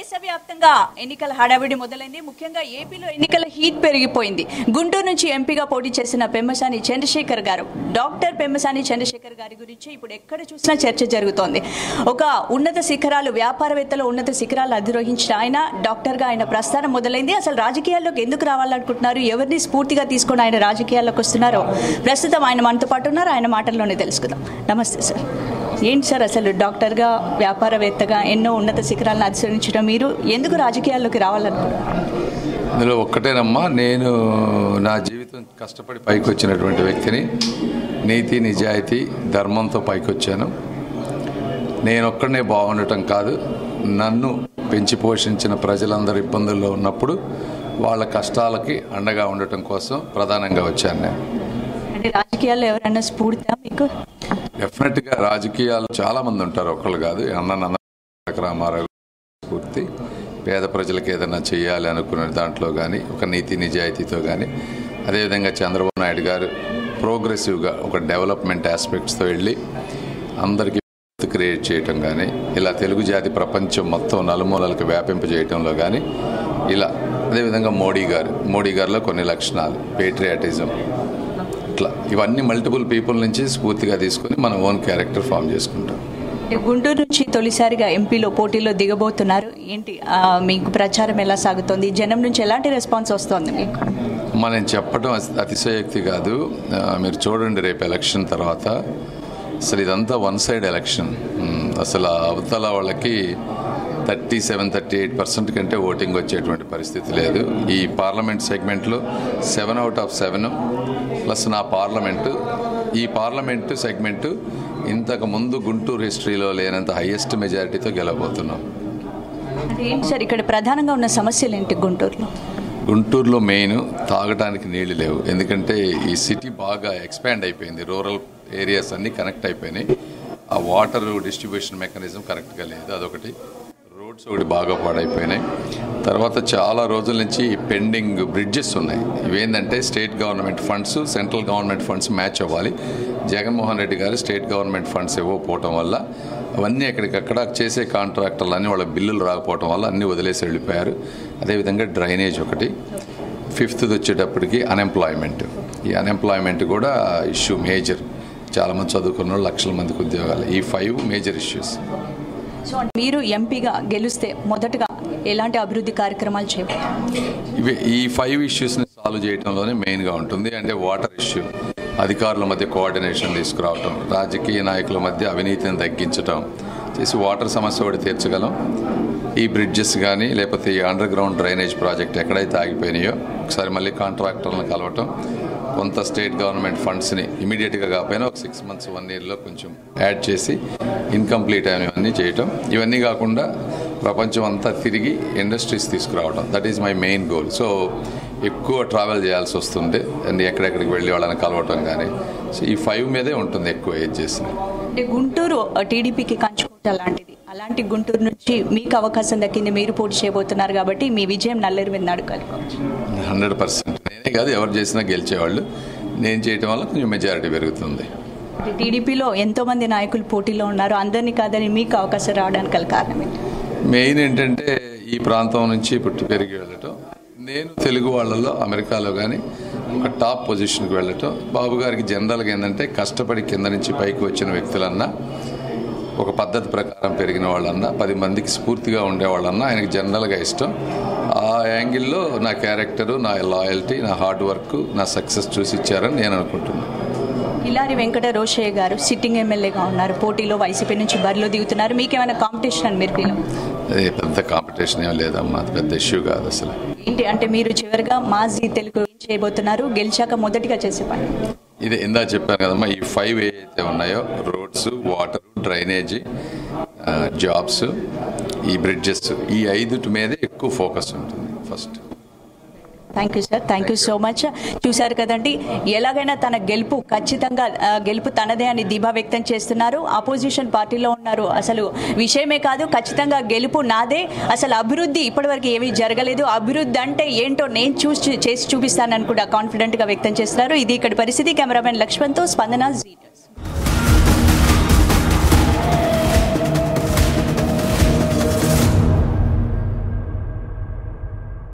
దేశవ్యాప్తంగా ఎన్నికల హడావిడి మొదలైంది ముఖ్యంగా ఏపీలో ఎన్నికల హీట్ పెరిగిపోయింది గుంటూరు నుంచి ఎంపీగా పోటీ చేసిన పెమ్మసాని చంద్రశేఖర్ గారు డాక్టర్ పెమ్మసాని చంద్రశేఖర్ గారి గురించి ఇప్పుడు ఎక్కడ చూసినా చర్చ జరుగుతోంది ఒక ఉన్నత శిఖరాలు వ్యాపారవేత్తలు ఉన్నత శిఖరాలు అధిరోహించిన ఆయన డాక్టర్గా ఆయన ప్రస్థానం మొదలైంది అసలు రాజకీయాల్లోకి ఎందుకు రావాలనుకుంటున్నారు ఎవరిని స్ఫూర్తిగా తీసుకొని ఆయన రాజకీయాల్లోకి వస్తున్నారో ప్రస్తుతం ఆయన మనతో పాటు ఉన్నారు ఆయన మాటల్లోనే తెలుసుకుందాం నమస్తే సార్ ఏంటి సార్ అసలు డాక్టర్గా వ్యాపారవేత్తగా ఎన్నో ఉన్నత శిఖరాలను అనుసరించడం మీరు ఎందుకు రాజకీయాల్లోకి రావాలనుకుంటున్నారు ఇందులో ఒక్కటేనమ్మా నేను నా జీవితం కష్టపడి పైకి వచ్చినటువంటి వ్యక్తిని నీతి నిజాయితీ ధర్మంతో పైకి వచ్చాను నేను ఒక్కడనే బాగుండటం కాదు నన్ను పెంచి పోషించిన ప్రజలందరూ ఇబ్బందుల్లో ఉన్నప్పుడు వాళ్ళ కష్టాలకి అండగా ఉండటం కోసం ప్రధానంగా వచ్చాను నేను అంటే రాజకీయాల్లో ఎవరైనా స్ఫూర్తిగా మీకు డెఫినెట్గా రాజకీయాలు చాలా మంది ఉంటారు ఒకళ్ళు కాదు అన్న నంద రామారావు స్ఫూర్తి పేద ప్రజలకు ఏదైనా చేయాలి అనుకునే దాంట్లో కానీ ఒక నీతి నిజాయితీతో కానీ అదేవిధంగా చంద్రబాబు నాయుడు గారు ప్రోగ్రెసివ్గా ఒక డెవలప్మెంట్ ఆస్పెక్ట్స్తో వెళ్ళి అందరికీ క్రియేట్ చేయటం కానీ ఇలా తెలుగు జాతి ప్రపంచం మొత్తం నలుమూలలకు వ్యాపింపజేయటంలో కానీ ఇలా అదేవిధంగా మోడీ గారు మోడీ గారిలో కొన్ని లక్షణాలు పేట్రియాటిజం ఇట్లా ఇవన్నీ మల్టిపుల్ పీపుల్ నుంచి స్ఫూర్తిగా తీసుకుని మన ఓన్ క్యారెక్టర్ ఫామ్ చేసుకుంటాం అంటే గుంటూరు నుంచి తొలిసారిగా ఎంపీలో పోటీలో దిగబోతున్నారు ఏంటి ఆ, మీకు ప్రచారం ఎలా సాగుతోంది జనం నుంచి ఎలాంటి రెస్పాన్స్ వస్తోంది మీకు మనం చెప్పడం అతి- అతిశయోక్తి కాదు ఆ, మీరు చూడండి రేపు ఎలక్షన్ తర్వాత అసలు ఇదంతా వన్ సైడ్ ఎలక్షన్ మ్, అసలు ఆ అవతల వాళ్ళకి thirty seven thirty eight percent కంటే ఓటింగ్ వచ్చేటువంటి పరిస్థితి లేదు ఈ పార్లమెంట్ సెగ్మెంట్లో seven out of seven plus నా పార్లమెంటు ఈ పార్లమెంటు సెగ్మెంటు ఇంతకు ముందు గుంటూరు హిస్టరీలో లేనంత హైయెస్ట్ మెజారిటీతో గెలవబోతున్నాం అంటే ఏంటి సార్ ఇక్కడ ప్రధానంగా ఉన్న సమస్యలు ఏంటి గుంటూరులో గుంటూరులో మెయిన్ తాగడానికి నీళ్లు లేవు ఎందుకంటే ఈ సిటీ బాగా ఎక్స్పాండ్ అయిపోయింది రూరల్ ఏరియాస్ అన్నీ కనెక్ట్ అయిపోయినాయి ఆ వాటర్ డిస్ట్రిబ్యూషన్ మెకానిజం కరెక్ట్గా లేదు అదొకటి రోడ్స్ ఒకటి బాగా పాడైపోయినాయి తర్వాత చాలా రోజుల నుంచి పెండింగ్ బ్రిడ్జెస్ ఉన్నాయి ఇవేంటంటే state government funds central government funds match అవ్వాలి జగన్మోహన్ రెడ్డి గారు స్టేట్ గవర్నమెంట్ ఫండ్స్ ఇవ్వకపోవటం వల్ల అవన్నీ ఎక్కడికక్కడ చేసే కాంట్రాక్టర్లు అన్నీ వాళ్ళ బిల్లులు రాకపోవటం వల్ల అన్నీ వదిలేసి వెళ్ళిపోయారు అదేవిధంగా డ్రైనేజ్ ఒకటి ఫిఫ్త్ది వచ్చేటప్పటికి అన్ఎంప్లాయ్మెంట్ ఈ అన్ఎంప్లాయ్మెంట్ కూడా ఇష్యూ మేజర్ చాలామంది చదువుకున్న వాళ్ళు లక్షల మందికి ఉద్యోగాలు ఈ ఫైవ్ మేజర్ ఇష్యూస్ సో మీరు ఎంపీగా గెలిస్తే మొదటగా ఎలాంటి అభివృద్ధి కార్యక్రమాలు చేపట్టారు ఇవి ఈ ఫైవ్ ఇష్యూస్ని సాల్వ్ చేయడంలోనే మెయిన్గా ఉంటుంది అంటే వాటర్ ఇష్యూ అధికారుల మధ్య కోఆర్డినేషన్ తీసుకురావటం రాజకీయ నాయకుల మధ్య అవినీతిని తగ్గించటం చేసి వాటర్ సమస్య ఒకటి తీర్చగలం ఈ బ్రిడ్జెస్ కానీ లేకపోతే ఈ అండర్ గ్రౌండ్ డ్రైనేజ్ ప్రాజెక్ట్ ఎక్కడైతే ఆగిపోయినాయో ఒకసారి మళ్ళీ కాంట్రాక్టర్లను కలవటం కొంత స్టేట్ గవర్నమెంట్ ఫండ్స్ని ఇమీడియట్గా కాకపోయినా ఒక సిక్స్ మంత్స్ వన్ ఇయర్లో కొంచెం యాడ్ చేసి ఇన్కంప్లీట్ అయినవన్నీ చేయటం ఇవన్నీ కాకుండా ప్రపంచం అంతా తిరిగి ఇండస్ట్రీస్ తీసుకురావడం that is my main goal so ఎక్కువ ట్రావెల్ చేయాల్సి వస్తుంది అండ్ ఎక్కడెక్కడికి వెళ్ళి వాళ్ళని కలవటం కానీ సో ఈ ఫైవ్ మీదే ఉంటుంది ఎక్కువ ఏది చేసినా అంటే గుంటూరు టీడీపీకి కంచుకోట లాంటిది అలాంటి గుంటూరు నుంచి మీకు అవకాశం దక్కింది మీరు పోటీ చేయబోతున్నారు కాబట్టి మీ విజయం నల్లేరు మీద నడుకోవచ్చు హండ్రెడ్ పర్సెంట్ నేనే కాదు ఎవరు చేసినా గెలిచేవాళ్ళు నేను చేయటం వల్ల కొంచెం మెజారిటీ పెరుగుతుంది అంటే టీడీపీలో ఎంతో మంది నాయకులు పోటీలో ఉన్నారు అందరినీ కాదని మీకు అవకాశం రావడానికి గల కారణం ఏంటి మెయిన్ ఏంటంటే ఈ ప్రాంతం నుంచి పుట్టి పెరిగి వెళ్ళటం నేను తెలుగు వాళ్ళలో అమెరికాలో కానీ ఒక టాప్ పొజిషన్కి వెళ్ళటం బాబు గారికి జనరల్గా ఏంటంటే కష్టపడి కింద నుంచి పైకి వచ్చిన వ్యక్తులన్నా ఒక పద్ధతి ప్రకారం పెరిగిన వాళ్ళన్నా పది మందికి స్ఫూర్తిగా ఉండేవాళ్ళన్నా ఆయనకి జనరల్గా ఇష్టం ఆ యాంగిల్లో నా క్యారెక్టరు నా లాయల్టీ నా హార్డ్ వర్క్ నా సక్సెస్ చూసి ఇచ్చారని నేను అనుకుంటున్నాను కిలారి వెంకట రోషయ్య గారు సిట్టింగ్ ఎమ్మెల్యేగా ఉన్నారు పోటీలో వైసీపీ నుంచి బరిలో దిగుతున్నారు మీకేమైనా కాంపిటీషన్ అని మీరు ఫీల్ అవుతారు అది పెద్ద కాంపిటీషన్ ఏం లేదమ్మా అది పెద్ద ఇష్యూ కాదు అసలు ఏంటి అంటే మీరు చివరిగా మాజీ తెలుగు ఏం చేయబోతున్నారు గెలిచాక మొదటిగా చేసే పని ఇది ఇందా చెప్పాను కదమ్మా ఈ ఫైవ్ ఏవైతే ఉన్నాయో రోడ్స్ వాటర్ డ్రైనేజీ జాబ్స్ ఈ బ్రిడ్జెస్ ఈ ఐదుటి మీదే ఎక్కువ ఫోకస్ ఉంటుంది first thank you sir thank you so much చూశారు కదండి ఎలాగైనా తన గెలుపు ఖచ్చితంగా ఆ, గెలుపు తనదే అని ధీమా వ్యక్తం చేస్తున్నారు అపోజిషన్ పార్టీలో ఉన్నారు అసలు విషయమే కాదు ఖచ్చితంగా గెలుపు నాదే అసలు అభివృద్ధి ఇప్పటివరకు ఏమీ జరగలేదు అభివృద్ధి అంటే ఏంటో నేను చూసి చేసి చూపిస్తానని కూడా కాన్ఫిడెంట్గా వ్యక్తం చేస్తున్నారు ఇది ఇక్కడ పరిస్థితి కెమెరామెన్ లక్ష్మణ్తో స్పందన జీ